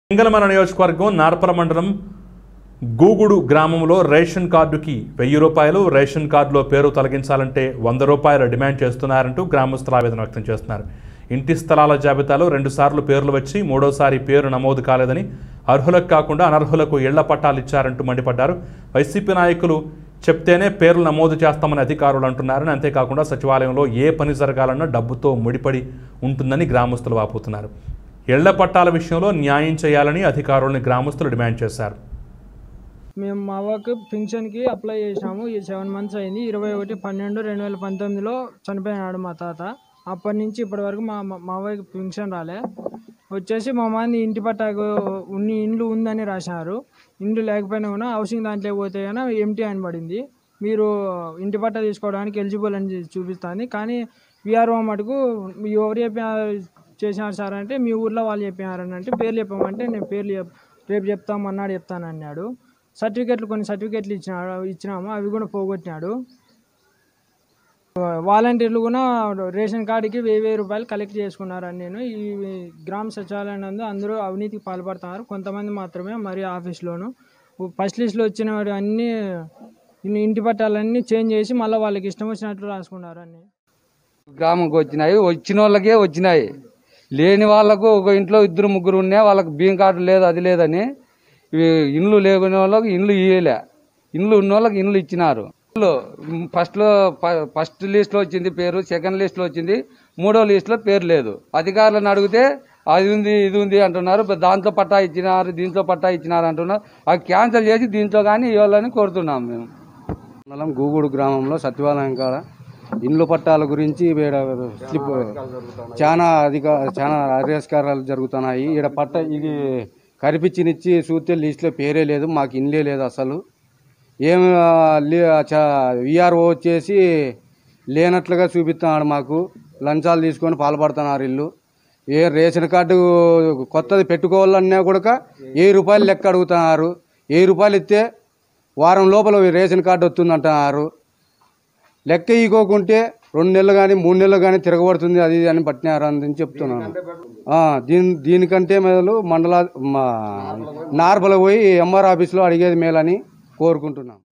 సింగళమల నియోజకవర్గం నార్పల మండలం గూగుడు గ్రామంలో రేషన్ కార్డుకి వెయ్యి రూపాయలు రేషన్ కార్డులో పేరు తొలగించాలంటే వంద రూపాయలు డిమాండ్ చేస్తున్నారంటూ గ్రామస్తులు ఆవేదన వ్యక్తం చేస్తున్నారు ఇంటి స్థలాల జాబితాలో రెండుసార్లు పేర్లు వచ్చి మూడోసారి పేరు నమోదు కాలేదని అర్హులకు కాకుండా అనర్హులకు ఇళ్ల పట్టాలు ఇచ్చారంటూ మండిపడ్డారు వైసీపీ నాయకులు చెప్తేనే పేర్లు నమోదు చేస్తామని అధికారులు అంటున్నారని అంతేకాకుండా సచివాలయంలో ఏ పని జరగాలన్నా డబ్బుతో ముడిపడి ఉంటుందని గ్రామస్తులు వాపోతున్నారు ఇళ్ల పట్టాల విషయంలో న్యాయం చేయాలని అధికారులను గ్రామస్తులు డిమాండ్ చేశారు మేము మా వర్క్ పింఛన్కి అప్లై చేసినాము ఈ సెవెన్ మంత్స్ అయింది ఇరవై ఒకటి పన్నెండు రెండు వేల పంతొమ్మిదిలో చనిపోయినాడు మా తాత అప్పటి నుంచి ఇప్పటి వరకు మా మా- మా వైపు పింఛన్ రాలే వచ్చేసి మా మంది ఇంటి పట్టాకు ఉన్ని ఇండ్లు ఉందని రాసినారు ఇండ్లు లేకపోయినా కూడా హౌసింగ్ దాంట్లో పోతే కన్నా ఎంటీ అని పడింది మీరు ఇంటి పట్టా తీసుకోవడానికి ఎలిజిబుల్ అని చూపిస్తుంది కానీ విఆర్ఓ మటుకు మీ ఎవరు చెప్పినారు చేసినారు సార్ అంటే మీ ఊర్లో వాళ్ళు చెప్పినారని అంటే పేర్లు చెప్పమంటే నేను పేర్లు చెప్ రేపు చెప్తాం అన్నాడు చెప్తాను అన్నాడు సర్టిఫికెట్లు కొన్ని సర్టిఫికెట్లు ఇచ్చినాడు ఇచ్చినాము అవి కూడా పోగొట్టినాడు వాలంటీర్లు కూడా రేషన్ కార్డుకి వెయ్యి వెయ్యి రూపాయలు కలెక్ట్ చేసుకున్నారని నేను ఈ గ్రామ సచివాలయం నందు అందరూ అవినీతికి పాల్పడుతున్నారు కొంతమంది మాత్రమే మరి ఆఫీస్లోను ఫస్ట్ లిస్ట్లో వచ్చిన వాడు అన్నీ ఇన్ని ఇంటి పట్టాలన్నీ చేంజ్ చేసి మళ్ళీ వాళ్ళకి ఇష్టం వచ్చినట్లు రాసుకున్నారు అన్నీ గ్రామంకి వచ్చినాయి వచ్చిన వాళ్ళకే వచ్చినాయి లేని వాళ్ళకు ఒక ఇంట్లో ఇద్దరు ముగ్గురు ఉన్నాయి వాళ్ళకి బియ్యం కార్డు లేదు అది లేదని ఇవి ఇండ్లు లేని వాళ్ళకి ఇండ్లు ఇయ్యలే ఇండ్లు ఉన్న వాళ్ళకి ఇండ్లు ఇచ్చినారు ఇండ్లు ఫస్ట్లో ఫ- ఫస్ట్ లిస్ట్లో వచ్చింది పేరు సెకండ్ లిస్ట్లో వచ్చింది మూడో లిస్ట్లో పేరు లేదు అధికారులను అడిగితే అది ఉంది ఇది ఉంది అంటున్నారు దాంట్లో పట్టా ఇచ్చినారు దీంట్లో పట్టా ఇచ్చినారు అంటున్నారు అవి క్యాన్సిల్ చేసి దీంట్లో కానీ ఇవ్వాలని కోరుతున్నాం మేము మండలం గూగూడు గ్రామంలో సచివాలయం కాడ ఇండ్ల పట్టాల గురించి ఈడ స్లిప్ చాలా అధిక చాలా అర్యస్కారాలు జరుగుతున్నాయి ఈడ పట్ట ఇది కరిపించినిచ్చి చూస్తే లిస్టులో పేరే లేదు మాకు ఇండ్లే లేదు అసలు ఏం విఆర్ఓ వచ్చేసి లేనట్లుగా చూపిస్తున్నాడు మాకు లంచాలు తీసుకొని పాల్పడుతున్నారు ఇల్లు ఏ రేషన్ కార్డు కొత్తది పెట్టుకోవాలన్నా కూడా వెయ్యి రూపాయలు లెక్క అడుగుతున్నారు వెయ్యి రూపాయలు ఇస్తే వారం లోపల రేషన్ కార్డు వస్తుందంటున్నారు లెక్క ఇవ్వకుంటే రెండు నెలలు కానీ మూడు నెలలు కానీ తిరగబడుతుంది అది ఇది అని పట్టినారు అని చెప్తున్నాను ఆ, దీని దీనికంటే మొదలు మండల మా నార్బల పోయి ఎంఆర్ ఆఫీస్లో అడిగేది మేలని కోరుకుంటున్నాం